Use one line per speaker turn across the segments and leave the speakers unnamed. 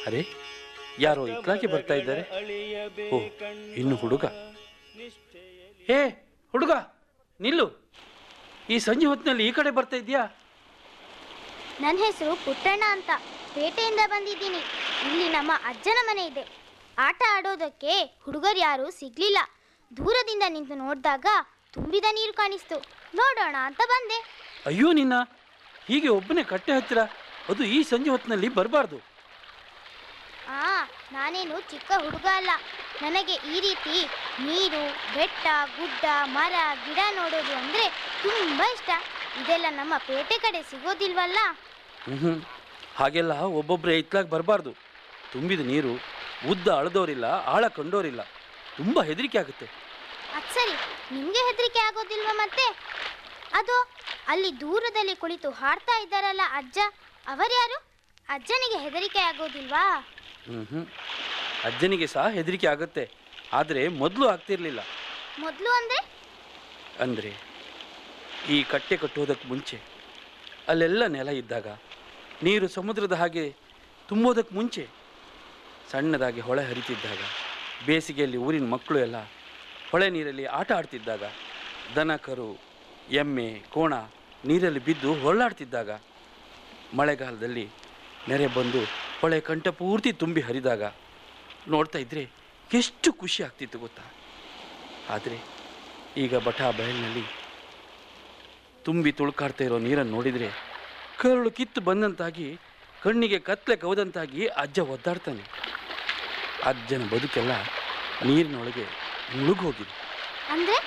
ಅರೆ ಯಾರೋ ಇತ್ಲಾಗೆ ಬರ್ತಾ ಇದ್ದಾರೆ ಓ ಇನ್ನು ಹುಡುಗ ಏ ಹುಡುಗ ನಿಲ್ಲು ಈ ಸಂಜೆ ಹೊತ್ತಿನಲ್ಲಿ ಈ ಕಡೆ ಬರ್ತಾ ಇದೆಯಾ
ನನ್ನ ಹೆಸರು ಪುಟ್ಟಣ್ಣ ಅಂತ ಪೇಟೆಯಿಂದ ಬಂದಿದ್ದೀನಿ ಇಲ್ಲಿ ನಮ್ಮ ಅಜ್ಜನ ಮನೆ ಇದೆ ಆಟ ಆಡೋದಕ್ಕೆ ಹುಡುಗರು ಯಾರೂ ಸಿಗ್ಲಿಲ್ಲ ದೂರದಿಂದ ನಿಂತು ನೋಡಿದಾಗ ತುಂಬಿದ ನೀರು ಕಾಣಿಸ್ತು ನೋಡೋಣ ಅಂತ ಬಂದೆ
ಅಯ್ಯೋ ನಿನ್ನ ಹೀಗೆ ಒಬ್ಬನೇ ಕಟ್ಟೆ ಹತ್ತಿರ ಅದು ಈ ಸಂಜೆ ಹೊತ್ತಿನಲ್ಲಿ ಬರಬಾರ್ದು
ಆ ನಾನೇನು ಚಿಕ್ಕ ಹುಡುಗ ಅಲ್ಲ ನನಗೆ ಈ ರೀತಿ ನೀರು ಬೆಟ್ಟ ಗುಡ್ಡ ಮರ ಗಿಡ ನೋಡೋದು ಅಂದರೆ ತುಂಬ ಇಷ್ಟ ಇದೆಲ್ಲ ನಮ್ಮ ಪೇಟೆ ಕಡೆ ಸಿಗೋದಿಲ್ವಲ್ಲ
ಹ್ಞೂ ಹಾಗೆಲ್ಲ ಒಬ್ಬೊಬ್ಬರೇ ಇತ್ಲಾಗ ಬರಬಾರ್ದು ತುಂಬಿದ ನೀರು ಉದ್ದ ಅಳದೋರಿಲ್ಲ ಆಳ ಕಂಡೋರಿಲ್ಲ ತುಂಬ ಹೆದರಿಕೆ ಆಗುತ್ತೆ
ಅದ್ ಸರಿ ನಿಮ್ಗೆ ಹೆದರಿಕೆ ಆಗೋದಿಲ್ವಾ ಮತ್ತೆ ಅದು ಅಲ್ಲಿ ದೂರದಲ್ಲಿ ಕುಳಿತು ಹಾಡ್ತಾ ಇದ್ದಾರಲ್ಲ ಅಜ್ಜ ಅವರ್ಯಾರು ಅಜ್ಜನಿಗೆ ಹೆದರಿಕೆ ಆಗೋದಿಲ್ವಾ
ಹ್ಞೂ ಹ್ಞೂ ಅಜ್ಜನಿಗೆ ಸಹ ಹೆದರಿಕೆ ಆಗುತ್ತೆ ಆದರೆ ಮೊದಲು ಆಗ್ತಿರ್ಲಿಲ್ಲ
ಮೊದಲು ಅಂದ್ರೆ
ಅಂದರೆ ಈ ಕಟ್ಟೆ ಕಟ್ಟೋದಕ್ಕೆ ಮುಂಚೆ ಅಲ್ಲೆಲ್ಲ ನೆಲ ಇದ್ದಾಗ ನೀರು ಸಮುದ್ರದ ಹಾಗೆ ತುಂಬೋದಕ್ಕೆ ಮುಂಚೆ ಸಣ್ಣದಾಗಿ ಹೊಳೆ ಹರಿತಿದ್ದಾಗ ಬೇಸಿಗೆಯಲ್ಲಿ ಊರಿನ ಮಕ್ಕಳು ಎಲ್ಲ ಹೊಳೆ ನೀರಲ್ಲಿ ಆಟ ಆಡ್ತಿದ್ದಾಗ ದನ ಕರು ಎಮ್ಮೆ ಕೋಣ ನೀರಲ್ಲಿ ಬಿದ್ದು ಹೊರಳಾಡ್ತಿದ್ದಾಗ ಮಳೆಗಾಲದಲ್ಲಿ ನೆರೆ ಬಂದು ಹೊಳೆ ಕಂಠ ಪೂರ್ತಿ ತುಂಬಿ ಹರಿದಾಗ ನೋಡ್ತಾ ಇದ್ದರೆ ಎಷ್ಟು ಖುಷಿ ಆಗ್ತಿತ್ತು ಗೊತ್ತಾ ಆದರೆ ಈಗ ಬಠಾ ಬಯಲಿನಲ್ಲಿ ತುಂಬಿ ತುಳುಕಾಡ್ತಾ ಇರೋ ನೀರನ್ನು ನೋಡಿದರೆ ಕರುಳು ಕಿತ್ತು ಬಂದಂತಾಗಿ ಕಣ್ಣಿಗೆ ಕತ್ಲೆ ಕವದಂತಾಗಿ ಅಜ್ಜ ಒದ್ದಾಡ್ತಾನೆ ಅಜ್ಜನ ಬದುಕೆಲ್ಲ ನೀರಿನೊಳಗೆ ಮುಳುಗೋಗಿದೆ
ಅಂದ್ರೆ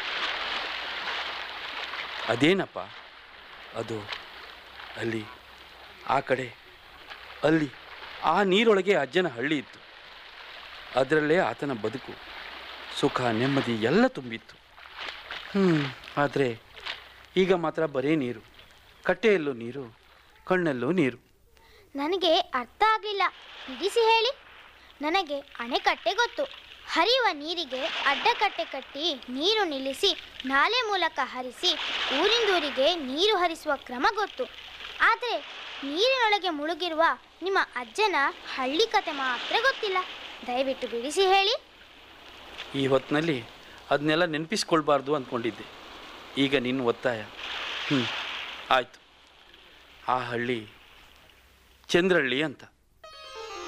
ಅದೇನಪ್ಪ ಅದು ಅಲ್ಲಿ ಆ ಕಡೆ ಅಲ್ಲಿ ಆ ನೀರೊಳಗೆ ಅಜ್ಜನ ಹಳ್ಳಿ ಇತ್ತು ಅದರಲ್ಲೇ ಆತನ ಬದುಕು ಸುಖ ನೆಮ್ಮದಿ ಎಲ್ಲ ತುಂಬಿತ್ತು ಹ್ಞೂ ಆದರೆ ಈಗ ಮಾತ್ರ ಬರೀ ನೀರು ಕಟ್ಟೆಯಲ್ಲೂ ನೀರು ಕಣ್ಣಲ್ಲೂ ನೀರು
ನನಗೆ ಅರ್ಥ ಆಗಲಿಲ್ಲ ಬಿಡಿಸಿ ಹೇಳಿ ನನಗೆ ಅಣೆಕಟ್ಟೆ ಗೊತ್ತು ಹರಿಯುವ ನೀರಿಗೆ ಅಡ್ಡಕಟ್ಟೆ ಕಟ್ಟಿ ನೀರು ನಿಲ್ಲಿಸಿ ನಾಲೆ ಮೂಲಕ ಹರಿಸಿ ಊರಿಂದೂರಿಗೆ ನೀರು ಹರಿಸುವ ಕ್ರಮ ಗೊತ್ತು ಆದರೆ ನೀರಿನೊಳಗೆ ಮುಳುಗಿರುವ ನಿಮ್ಮ ಅಜ್ಜನ ಹಳ್ಳಿ ಕತೆ ಮಾತ್ರ ಗೊತ್ತಿಲ್ಲ ದಯವಿಟ್ಟು ಬಿಡಿಸಿ ಹೇಳಿ
ಈ ಹೊತ್ತಿನಲ್ಲಿ ಅದನ್ನೆಲ್ಲ ನೆನಪಿಸ್ಕೊಳ್ಬಾರ್ದು ಅಂದ್ಕೊಂಡಿದ್ದೆ ಈಗ ನಿನ್ನ ಒತ್ತಾಯ ಹ್ಞೂ ಆಯಿತು ಆ ಹಳ್ಳಿ ಚಂದ್ರಹಳ್ಳಿ ಅಂತ